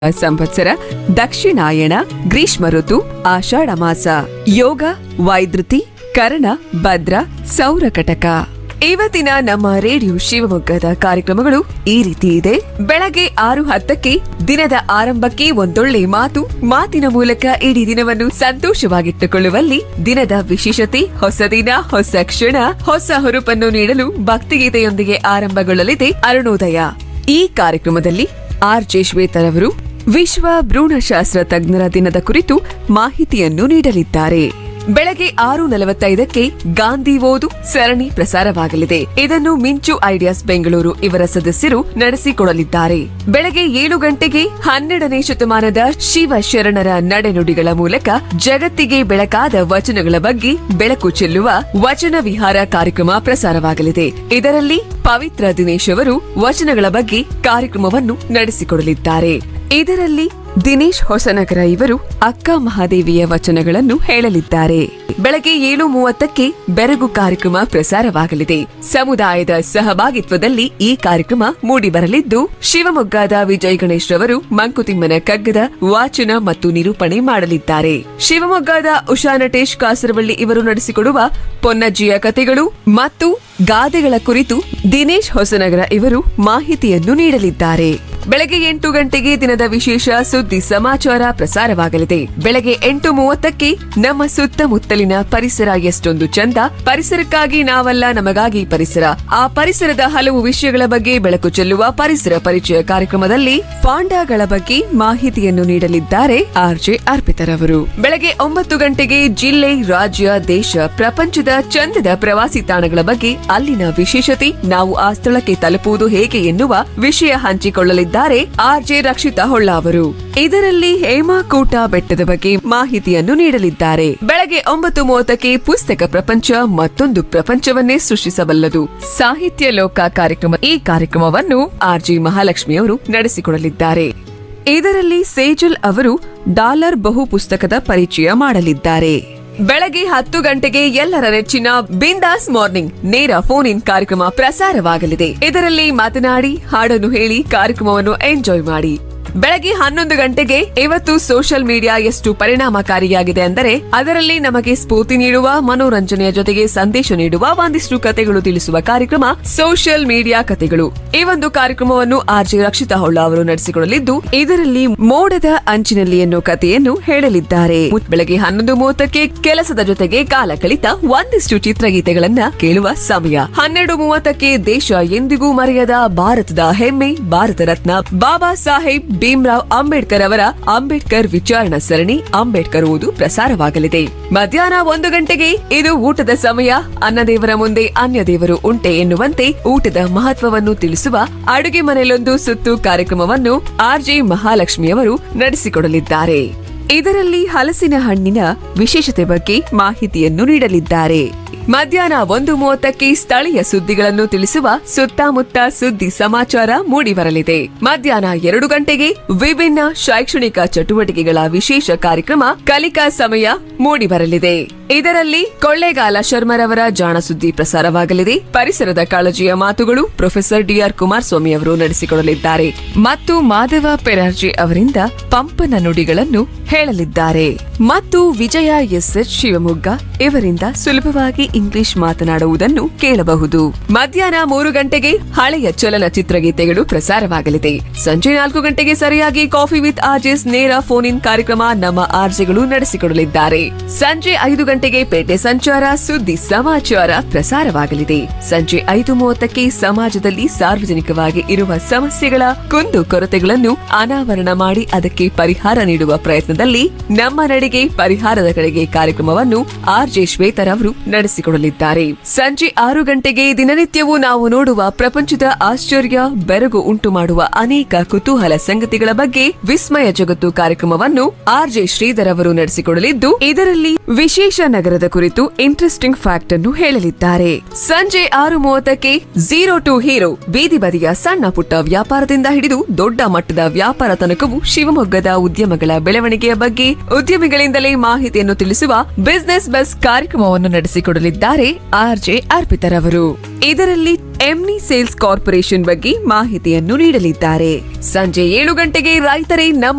ಸಂವತ್ಸರ ದಕ್ಷಿಣಾಯಣ ಗ್ರೀಷ್ಮ ಋತು ಆಷಾಢ ಮಾಸ ಯೋಗ ವೈದ್ಯುತಿ ಕರ್ಣ ಭದ್ರ ಸೌರಕಟಕ ಇವತ್ತಿನ ನಮ್ಮ ರೇಡಿಯೋ ಶಿವಮೊಗ್ಗದ ಕಾರ್ಯಕ್ರಮಗಳು ಈ ರೀತಿ ಇದೆ ಬೆಳಗ್ಗೆ ಆರು ಹತ್ತಕ್ಕೆ ದಿನದ ಆರಂಭಕ್ಕೆ ಒಂದೊಳ್ಳೆ ಮಾತು ಮಾತಿನ ಮೂಲಕ ಇಡೀ ದಿನವನ್ನು ಸಂತೋಷವಾಗಿಟ್ಟುಕೊಳ್ಳುವಲ್ಲಿ ದಿನದ ವಿಶೇಷತೆ ಹೊಸ ದಿನ ಹೊಸ ಕ್ಷಣ ಹೊಸ ಹುರುಪನ್ನು ನೀಡಲು ಭಕ್ತಿಗೀತೆಯೊಂದಿಗೆ ಆರಂಭಗೊಳ್ಳಲಿದೆ ಅರುಣೋದಯ ಈ ಕಾರ್ಯಕ್ರಮದಲ್ಲಿ ಆರ್ ಜೆ ಶ್ವೇತರ್ ಅವರು ವಿಶ್ವ ಭ್ರೂಣಶಾಸ್ತ್ರ ತಜ್ಞರ ದಿನದ ಕುರಿತು ಮಾಹಿತಿಯನ್ನು ನೀಡಲಿದ್ದಾರೆ ಬೆಳಗ್ಗೆ ಆರು ನಲವತ್ತೈದಕ್ಕೆ ಗಾಂಧಿ ಓದು ಸರಣಿ ಪ್ರಸಾರವಾಗಲಿದೆ ಇದನ್ನು ಮಿಂಚು ಐಡಿಯಾಸ್ ಬೆಂಗಳೂರು ಇವರ ಸದಸ್ಯರು ನಡೆಸಿಕೊಡಲಿದ್ದಾರೆ ಬೆಳಗ್ಗೆ ಏಳು ಗಂಟೆಗೆ ಹನ್ನೆರಡನೇ ಶತಮಾನದ ಶಿವ ಶರಣರ ನಡೆನುಡಿಗಳ ಮೂಲಕ ಜಗತ್ತಿಗೆ ಬೆಳಕಾದ ವಚನಗಳ ಬಗ್ಗೆ ಬೆಳಕು ಚೆಲ್ಲುವ ವಚನ ವಿಹಾರ ಕಾರ್ಯಕ್ರಮ ಪ್ರಸಾರವಾಗಲಿದೆ ಇದರಲ್ಲಿ ಪವಿತ್ರ ದಿನೇಶ್ ಅವರು ವಚನಗಳ ಬಗ್ಗೆ ಕಾರ್ಯಕ್ರಮವನ್ನು ನಡೆಸಿಕೊಡಲಿದ್ದಾರೆ ಇದರಲ್ಲಿ ದಿನೇಶ್ ಹೊಸನಗರ ಇವರು ಅಕ್ಕ ಮಹಾದೇವಿಯ ವಚನಗಳನ್ನು ಹೇಳಲಿದ್ದಾರೆ ಬೆಳಗ್ಗೆ ಏಳು ಮೂವತ್ತಕ್ಕೆ ಬೆರಗು ಕಾರ್ಯಕ್ರಮ ಪ್ರಸಾರವಾಗಲಿದೆ ಸಮುದಾಯದ ಸಹಭಾಗಿತ್ವದಲ್ಲಿ ಈ ಕಾರ್ಯಕ್ರಮ ಮೂಡಿಬರಲಿದ್ದು ಶಿವಮೊಗ್ಗದ ವಿಜಯ್ ಗಣೇಶ್ ರವರು ಮಂಕುತಿಮ್ಮನ ಕಗ್ಗದ ವಾಚನ ಮತ್ತು ನಿರೂಪಣೆ ಮಾಡಲಿದ್ದಾರೆ ಶಿವಮೊಗ್ಗದ ಉಷಾ ನಟೇಶ್ ಕಾಸರವಳ್ಳಿ ಇವರು ನಡೆಸಿಕೊಡುವ ಪೊನ್ನಜ್ಜಿಯ ಕಥೆಗಳು ಮತ್ತು ಗಾದೆಗಳ ಕುರಿತು ದಿನೇಶ್ ಹೊಸನಗರ ಇವರು ಮಾಹಿತಿಯನ್ನು ನೀಡಲಿದ್ದಾರೆ ಬೆಳಗ್ಗೆ ಎಂಟು ಗಂಟೆಗೆ ದಿನದ ವಿಶೇಷ ಸುದ್ದಿ ಸಮಾಚಾರ ಪ್ರಸಾರವಾಗಲಿದೆ ಬೆಳಗ್ಗೆ ಎಂಟು ಮೂವತ್ತಕ್ಕೆ ನಮ್ಮ ಸುತ್ತಮುತ್ತಲಿನ ಪರಿಸರ ಎಷ್ಟೊಂದು ಚಂದ ಪರಿಸರಕ್ಕಾಗಿ ನಾವಲ್ಲ ನಮಗಾಗಿ ಪರಿಸರ ಆ ಪರಿಸರದ ಹಲವು ವಿಷಯಗಳ ಬಗ್ಗೆ ಬೆಳಕು ಚೆಲ್ಲುವ ಪರಿಸರ ಪರಿಚಯ ಕಾರ್ಯಕ್ರಮದಲ್ಲಿ ಪಾಂಡಾಗಳ ಬಗ್ಗೆ ಮಾಹಿತಿಯನ್ನು ನೀಡಲಿದ್ದಾರೆ ಆರ್ಜೆ ಅರ್ಪಿತರವರು ಬೆಳಗ್ಗೆ ಒಂಬತ್ತು ಗಂಟೆಗೆ ಜಿಲ್ಲೆ ರಾಜ್ಯ ದೇಶ ಪ್ರಪಂಚದ ಚಂದದ ಪ್ರವಾಸಿ ತಾಣಗಳ ಬಗ್ಗೆ ಅಲ್ಲಿನ ವಿಶೇಷತೆ ನಾವು ಆ ಸ್ಥಳಕ್ಕೆ ತಲುಪುವುದು ಹೇಗೆ ಎನ್ನುವ ವಿಷಯ ಹಂಚಿಕೊಳ್ಳಲಿದ್ದಾರೆ ಆರ್ಜೆ ರಕ್ಷಿತಾ ಹೊಳ್ಳ ಅವರು ಇದರಲ್ಲಿ ಹೇಮಾಕೂಟ ಬೆಟ್ಟದ ಬಗ್ಗೆ ಮಾಹಿತಿಯನ್ನು ನೀಡಲಿದ್ದಾರೆ ಬೆಳಗ್ಗೆ ಒಂಬತ್ತು ಮೂವತ್ತಕ್ಕೆ ಪುಸ್ತಕ ಪ್ರಪಂಚ ಮತ್ತೊಂದು ಪ್ರಪಂಚವನ್ನೇ ಸೃಷ್ಟಿಸಬಲ್ಲದು ಸಾಹಿತ್ಯ ಲೋಕ ಕಾರ್ಯಕ್ರಮ ಈ ಕಾರ್ಯಕ್ರಮವನ್ನು ಆರ್ಜಿ ಮಹಾಲಕ್ಷ್ಮಿ ಅವರು ನಡೆಸಿಕೊಡಲಿದ್ದಾರೆ ಇದರಲ್ಲಿ ಸೇಜಲ್ ಅವರು ಡಾಲರ್ ಬಹು ಪುಸ್ತಕದ ಪರಿಚಯ ಮಾಡಲಿದ್ದಾರೆ ಬೆಳಗ್ಗೆ ಹತ್ತು ಗಂಟೆಗೆ ಎಲ್ಲರ ನೆಚ್ಚಿನ ಬಿಂದಾಸ್ ಮಾರ್ನಿಂಗ್ ನೇರ ಫೋನ್ ಇನ್ ಕಾರ್ಯಕ್ರಮ ಪ್ರಸಾರವಾಗಲಿದೆ ಇದರಲ್ಲಿ ಮಾತನಾಡಿ ಹಾಡನ್ನು ಹೇಳಿ ಕಾರ್ಯಕ್ರಮವನ್ನು ಎಂಜಾಯ್ ಮಾಡಿ ಬೆಳಗ್ಗೆ ಹನ್ನೊಂದು ಗಂಟೆಗೆ ಇವತ್ತು ಸೋಷಿಯಲ್ ಮೀಡಿಯಾ ಎಷ್ಟು ಪರಿಣಾಮಕಾರಿಯಾಗಿದೆ ಅಂದರೆ ಅದರಲ್ಲಿ ನಮಗೆ ಸ್ಫೂರ್ತಿ ನೀಡುವ ಮನೋರಂಜನೆಯ ಜೊತೆಗೆ ಸಂದೇಶ ನೀಡುವ ಒಂದಿಷ್ಟು ಕತೆಗಳು ತಿಳಿಸುವ ಕಾರ್ಯಕ್ರಮ ಸೋಷಿಯಲ್ ಮೀಡಿಯಾ ಕತೆಗಳು ಈ ಒಂದು ಕಾರ್ಯಕ್ರಮವನ್ನು ಆರ್ಜೆ ರಕ್ಷಿತಾ ಹೊಳ್ಳ ಅವರು ನಡೆಸಿಕೊಡಲಿದ್ದು ಇದರಲ್ಲಿ ಮೋಡದ ಅಂಚಿನಲ್ಲಿ ಎನ್ನುವ ಕಥೆಯನ್ನು ಹೇಳಲಿದ್ದಾರೆ ಬೆಳಗ್ಗೆ ಹನ್ನೊಂದು ಮೂವತ್ತಕ್ಕೆ ಕೆಲಸದ ಜೊತೆಗೆ ಕಾಲ ಕಳಿತ ಒಂದಿಷ್ಟು ಚಿತ್ರಗೀತೆಗಳನ್ನ ಕೇಳುವ ಸಮಯ ಹನ್ನೆರಡು ಮೂವತ್ತಕ್ಕೆ ದೇಶ ಎಂದಿಗೂ ಮರೆಯದ ಭಾರತದ ಹೆಮ್ಮೆ ಭಾರತ ರತ್ನ ಬಾಬಾ ಸಾಹೇಬ್ ಭೀಮ್ರಾವ್ ಅಂಬೇಡ್ಕರ್ ಅವರ ಅಂಬೇಡ್ಕರ್ ವಿಚಾರಣಾ ಸರಣಿ ಅಂಬೇಡ್ಕರ್ ಓದು ಪ್ರಸಾರವಾಗಲಿದೆ ಮಧ್ಯಾಹ್ನ ಒಂದು ಗಂಟೆಗೆ ಇದು ಊಟದ ಸಮಯ ಅನ್ನದೇವರ ಮುಂದೆ ಅನ್ಯ ದೇವರು ಉಂಟೆ ಎನ್ನುವಂತೆ ಊಟದ ಮಹತ್ವವನ್ನು ತಿಳಿಸುವ ಅಡುಗೆ ಮನೆಯಲ್ಲೊಂದು ಸುತ್ತು ಕಾರ್ಯಕ್ರಮವನ್ನು ಆರ್ಜೆ ಮಹಾಲಕ್ಷ್ಮಿಯವರು ನಡೆಸಿಕೊಡಲಿದ್ದಾರೆ ಇದರಲ್ಲಿ ಹಲಸಿನ ಹಣ್ಣಿನ ವಿಶೇಷತೆ ಬಗ್ಗೆ ಮಾಹಿತಿಯನ್ನು ನೀಡಲಿದ್ದಾರೆ ಮಧ್ಯಾಹ್ನ ಒಂದು ಮೂವತ್ತಕ್ಕೆ ಸ್ಥಳೀಯ ಸುದ್ದಿಗಳನ್ನು ತಿಳಿಸುವ ಸುತ್ತಮುತ್ತ ಸುದ್ದಿ ಸಮಾಚಾರ ಮೂಡಿಬರಲಿದೆ ಮಧ್ಯಾಹ್ನ ಎರಡು ಗಂಟೆಗೆ ವಿಭಿನ್ನ ಶೈಕ್ಷಣಿಕ ಚಟುವಟಿಕೆಗಳ ವಿಶೇಷ ಕಾರ್ಯಕ್ರಮ ಕಲಿಕಾ ಸಮಯ ಮೂಡಿಬರಲಿದೆ ಇದರಲ್ಲಿ ಕೊಳ್ಳೇಗಾಲ ಶರ್ಮರವರ ಜಾಣ ಸುದ್ದಿ ಪ್ರಸಾರವಾಗಲಿದೆ ಪರಿಸರದ ಕಾಳಜಿಯ ಮಾತುಗಳು ಪ್ರೊಫೆಸರ್ ಡಿಆರ್ ಕುಮಾರಸ್ವಾಮಿ ಅವರು ನಡೆಸಿಕೊಡಲಿದ್ದಾರೆ ಮತ್ತು ಮಾಧವ ಪೆರಾರ್ಜಿ ಅವರಿಂದ ಪಂಪನ ನುಡಿಗಳನ್ನು ಹೇಳಲಿದ್ದಾರೆ ಮತ್ತು ವಿಜಯ ಎಸ್ಎಚ್ ಶಿವಮೊಗ್ಗ ಇವರಿಂದ ಸುಲಭವಾಗಿ ಇಂಗ್ಲಿಷ್ ಮಾತನಾಡುವುದನ್ನು ಕೇಳಬಹುದು ಮಧ್ಯಾಹ್ನ ಮೂರು ಗಂಟೆಗೆ ಹಳೆಯ ಚಲನಚಿತ್ರ ಗೀತೆಗಳು ಪ್ರಸಾರವಾಗಲಿದೆ ಸಂಜೆ ನಾಲ್ಕು ಗಂಟೆಗೆ ಸರಿಯಾಗಿ ಕಾಫಿ ವಿತ್ ಆರ್ಜೆಸ್ ನೇರ ಫೋನ್ ಇನ್ ಕಾರ್ಯಕ್ರಮ ನಮ್ಮ ಆರ್ಜೆಗಳು ನಡೆಸಿಕೊಡಲಿದ್ದಾರೆ ಸಂಜೆ ಐದು ಗಂಟೆಗೆ ಪೇಟೆ ಸಂಚಾರ ಸುದ್ದಿ ಸಮಾಚಾರ ಪ್ರಸಾರವಾಗಲಿದೆ ಸಂಜೆ ಐದು ಮೂವತ್ತಕ್ಕೆ ಸಮಾಜದಲ್ಲಿ ಸಾರ್ವಜನಿಕವಾಗಿ ಇರುವ ಸಮಸ್ಯೆಗಳ ಕುಂದು ಕೊರತೆಗಳನ್ನು ಅನಾವರಣ ಮಾಡಿ ಅದಕ್ಕೆ ಪರಿಹಾರ ನೀಡುವ ಪ್ರಯತ್ನದಲ್ಲಿ ನಮ್ಮ ನಡಿಗೆ ಪರಿಹಾರದ ಕಡೆಗೆ ಕಾರ್ಯಕ್ರಮವನ್ನು ಆರ್ ಜೆ ಶ್ವೇತರ್ ಅವರು ನಡೆಸಿಕೊಡಲಿದ್ದಾರೆ ಸಂಜೆ ಆರು ಗಂಟೆಗೆ ದಿನನಿತ್ಯವೂ ನಾವು ನೋಡುವ ಪ್ರಪಂಚದ ಆಶ್ಚರ್ಯ ಬೆರಗು ಉಂಟು ಮಾಡುವ ಅನೇಕ ಕುತೂಹಲ ಸಂಗತಿಗಳ ಬಗ್ಗೆ ವಿಸ್ಮಯ ಜಗತ್ತು ಕಾರ್ಯಕ್ರಮವನ್ನು ಆರ್ ಜೆ ಶ್ರೀಧರ್ ಅವರು ನಡೆಸಿಕೊಡಲಿದ್ದು ಇದರಲ್ಲಿ ವಿಶೇಷ ನಗರದ ಕುರಿತು ಇಂಟ್ರೆಸ್ಟಿಂಗ್ ಫ್ಯಾಕ್ಟ್ ಅನ್ನು ಹೇಳಲಿದ್ದಾರೆ ಸಂಜೆ ಆರು ಮೂವತ್ತಕ್ಕೆ ಝೀರೋ ಟು ಹೀರೋ ಬೀದಿ ಬದಿಯ ಸಣ್ಣ ಪುಟ್ಟ ವ್ಯಾಪಾರದಿಂದ ಹಿಡಿದು ದೊಡ್ಡ ಮಟ್ಟದ ವ್ಯಾಪಾರ ತನಕವೂ ಶಿವಮೊಗ್ಗದ ಉದ್ಯಮಗಳ ಬೆಳವಣಿಗೆಯ ಬಗ್ಗೆ ಉದ್ಯಮಿಗಳಿಂದಲೇ ಮಾಹಿತಿಯನ್ನು ತಿಳಿಸುವ ಬಿಸಿನೆಸ್ ಬಸ್ ಕಾರ್ಯಕ್ರಮವನ್ನು ನಡೆಸಿಕೊಡಲಿದ್ದಾರೆ ಆರ್ಜೆ ಅರ್ಪಿತರ್ ಅವರು ಇದರಲ್ಲಿ ಎಮ್ನಿ ಸೇಲ್ಸ್ ಕಾರ್ಪೊರೇಷನ್ ಬಗ್ಗೆ ಮಾಹಿತಿಯನ್ನು ನೀಡಲಿದ್ದಾರೆ ಸಂಜೆ ಏಳು ಗಂಟೆಗೆ ರೈತರೇ ನಮ್ಮ